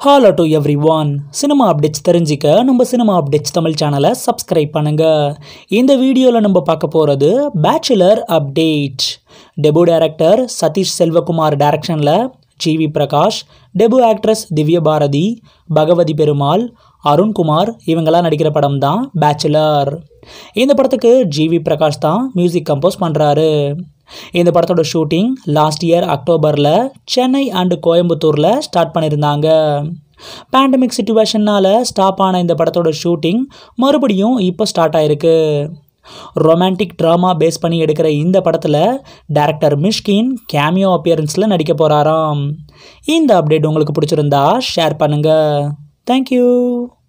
hollow to everyone cinema updates தெரிஞ்சிக்க நம்ம cinema updates Tamil சேனலை சப்ஸ்கிரைப் பண்ணுங்க இந்த வீடியோவில் நம்ம பார்க்க போகிறது bachelor update debut director Sathish Selvakumar டைரக்ஷனில் ஜிவி பிரகாஷ் டெபு ஆக்ட்ரஸ் திவ்ய பாரதி பகவதி பெருமாள் அருண்குமார் இவங்கெல்லாம் நடிக்கிற படம் தான் பேச்சுலர் இந்த படத்துக்கு ஜிவி பிரகாஷ் தான் மியூசிக் கம்போஸ் பண்ணுறாரு இந்த படத்தோட ஷூட்டிங் லாஸ்ட் இயர் அக்டோபரில் சென்னை அண்டு கோயம்புத்தூரில் ஸ்டார்ட் பண்ணியிருந்தாங்க பேண்டமிக் சுச்சுவேஷனால் ஸ்டாப் ஆன இந்த படத்தோட ஷூட்டிங் மறுபடியும் இப்போ ஸ்டார்ட் ஆயிருக்கு ரொமான்டிக் ட்ராமா பேஸ் பண்ணி எடுக்கிற இந்த படத்தில் டேரக்டர் மிஷ்கின் கேமியோ அப்பியரன்ஸில் நடிக்க போகிறாராம் இந்த அப்டேட் உங்களுக்கு பிடிச்சிருந்தா ஷேர் பண்ணுங்கள் தேங்க்யூ